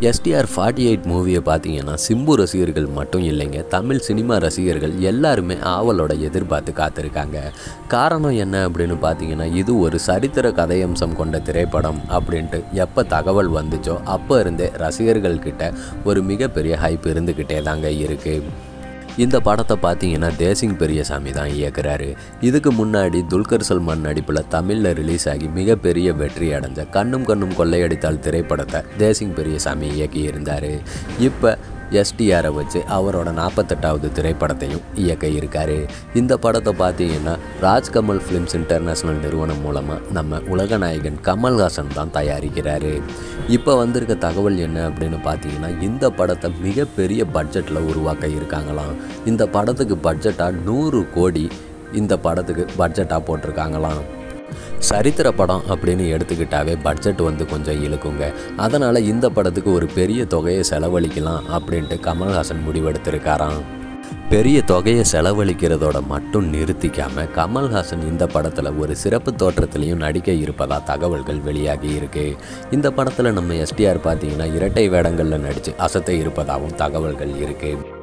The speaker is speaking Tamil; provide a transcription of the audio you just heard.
எஸ்டிஆர் ஃபார்ட்டி எயிட் மூவியை பார்த்தீங்கன்னா சிம்பு ரசிகர்கள் மட்டும் இல்லைங்க தமிழ் சினிமா ரசிகர்கள் எல்லாருமே ஆவலோட எதிர்பார்த்து காத்திருக்காங்க காரணம் என்ன அப்படின்னு பார்த்தீங்கன்னா இது ஒரு சரித்திர கதையம்சம் கொண்ட திரைப்படம் அப்படின்ட்டு எப்போ தகவல் வந்துச்சோ அப்போ இருந்தே ரசிகர்கள் கிட்ட ஒரு மிகப்பெரிய ஹைப் இருந்துக்கிட்டே தாங்க இருக்குது இந்த படத்தை பார்த்தீங்கன்னா தேசிங் பெரியசாமி தான் இயக்குறாரு இதுக்கு முன்னாடி துல்கர் சல்மான் நடிப்பில் தமிழில் ரிலீஸ் ஆகி மிகப்பெரிய வெற்றி அடைஞ்ச கண்ணும் கண்ணும் கொள்ளையடித்தால் திரைப்படத்தை தேசிங் பெரியசாமி இயக்கியிருந்தார் இப்போ எஸ்டிஆரை வச்சு அவரோட நாற்பத்தெட்டாவது திரைப்படத்தையும் இயக்க இருக்காரு இந்த படத்தை பார்த்தீங்கன்னா ராஜ்கமல் ஃபிலிம்ஸ் இன்டர்நேஷ்னல் நிறுவனம் மூலமாக நம்ம உலகநாயகன் கமல்ஹாசன் தான் தயாரிக்கிறாரு இப்போ வந்திருக்க தகவல் என்ன அப்படின்னு பார்த்தீங்கன்னா இந்த படத்தை மிகப்பெரிய பட்ஜெட்டில் உருவாக்க இருக்காங்களாம் இந்த படத்துக்கு பட்ஜெட்டாக நூறு கோடி இந்த படத்துக்கு பட்ஜெட்டாக போட்டிருக்காங்களாம் சரித்திர படம் அப்படின்னு எடுத்துக்கிட்டாவே பட்ஜெட் வந்து கொஞ்சம் இழுக்குங்க அதனால் இந்த படத்துக்கு ஒரு பெரிய தொகையை செலவழிக்கலாம் அப்படின்ட்டு கமல்ஹாசன் முடிவெடுத்திருக்காராம் பெரிய தொகையை செலவழிக்கிறதோட மட்டும் நிறுத்திக்காம கமல்ஹாசன் இந்த படத்தில் ஒரு சிறப்பு தோற்றத்திலையும் நடிக்க இருப்பதா தகவல்கள் வெளியாகி இருக்கு இந்த படத்தில் நம்ம எஸ்டிஆர் பார்த்தீங்கன்னா இரட்டை வேடங்களில் நடித்து அசத்த இருப்பதாகவும் தகவல்கள் இருக்குது